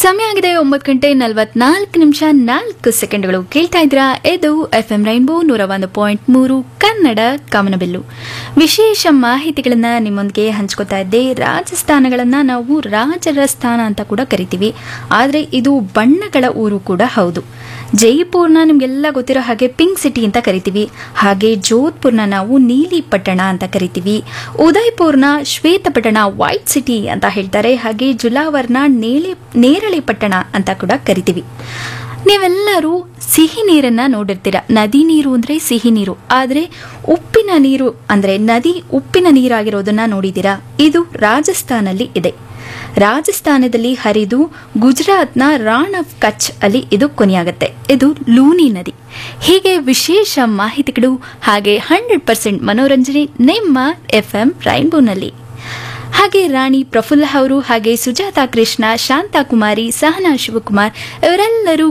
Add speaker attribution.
Speaker 1: ಸಮಯ ಆಗಿದೆ ಒಂಬತ್ತು ಗಂಟೆ ನಲವತ್ನಾಲ್ಕು ನಿಮಿಷ ನಾಲ್ಕು ಸೆಕೆಂಡ್ಗಳು ಕೇಳ್ತಾ ಇದ್ರ ಇದು ಎಫ್ ಎಂ ರೈನ್ಬೋ ನೂರ ಒಂದು ಪಾಯಿಂಟ್ ಮೂರು ಕನ್ನಡ ಕಮನಬಿಲ್ಲು ವಿಶೇಷ ಮಾಹಿತಿಗಳನ್ನ ನಿಮ್ಮೊಂದಿಗೆ ಹಂಚ್ಕೋತಾ ಇದ್ದೆ ರಾಜಸ್ಥಾನಗಳನ್ನ ನಾವು ರಾಜರ ಸ್ಥಾನ ಅಂತ ಕೂಡ ಕರಿತೀವಿ ಆದರೆ ಇದು ಬಣ್ಣಗಳ ಊರು ಕೂಡ ಹೌದು ಜೈಪುರ್ನ ನಿಮಗೆಲ್ಲ ಗೊತ್ತಿರೋ ಹಾಗೆ ಪಿಂಕ್ ಸಿಟಿ ಅಂತ ಕರಿತೀವಿ ಹಾಗೆ ಜೋಧ್ಪುರ್ನ ನಾವು ನೀಲಿ ಪಟ್ಟಣ ಅಂತ ಕರಿತೀವಿ ಉದಯ್ಪುರ್ನ ಶ್ವೇತಪಟ್ಟಣ ವೈಟ್ ಸಿಟಿ ಅಂತ ಹೇಳ್ತಾರೆ ಹಾಗೆ ಜುಲಾವರ್ನ ನೇಳೆ ನೇರಳೆ ಪಟ್ಟಣ ಅಂತ ಕೂಡ ಕರಿತೀವಿ ನೀವೆಲ್ಲರೂ ಸಿಹಿ ನೀರನ್ನ ನೋಡಿರ್ತೀರ ನದಿ ನೀರು ಅಂದ್ರೆ ಸಿಹಿ ನೀರು ಆದರೆ ಉಪ್ಪಿನ ನೀರು ಅಂದ್ರೆ ನದಿ ಉಪ್ಪಿನ ನೀರಾಗಿರೋದನ್ನ ನೋಡಿದ್ದೀರಾ ಇದು ರಾಜಸ್ಥಾನಲ್ಲಿ ಇದೆ ರಾಜಸ್ಥಾನದಲ್ಲಿ ಹರಿದು ಗುಜರಾತ್ನ ರಾಣ್ ಆಫ್ ಕಚ್ ಅಲ್ಲಿ ಇದು ಕೊನೆಯಾಗುತ್ತೆ ಇದು ಲೂನಿ ನದಿ ಹೀಗೆ ವಿಶೇಷ ಮಾಹಿತಿಗಳು ಹಾಗೆ ಹಂಡ್ರೆಡ್ ಪರ್ಸೆಂಟ್ ಮನೋರಂಜನೆ ನಿಮ್ಮ ಎಫ್ ಎಂ ರೈನ್ಬೋನಲ್ಲಿ ಹಾಗೆ ರಾಣಿ ಪ್ರಫುಲ್ಲ ಅವರು ಹಾಗೆ ಸುಜಾತಾ ಕೃಷ್ಣ ಶಾಂತಾ ಕುಮಾರಿ ಸಹನಾ ಶಿವಕುಮಾರ್ ಇವರೆಲ್ಲರೂ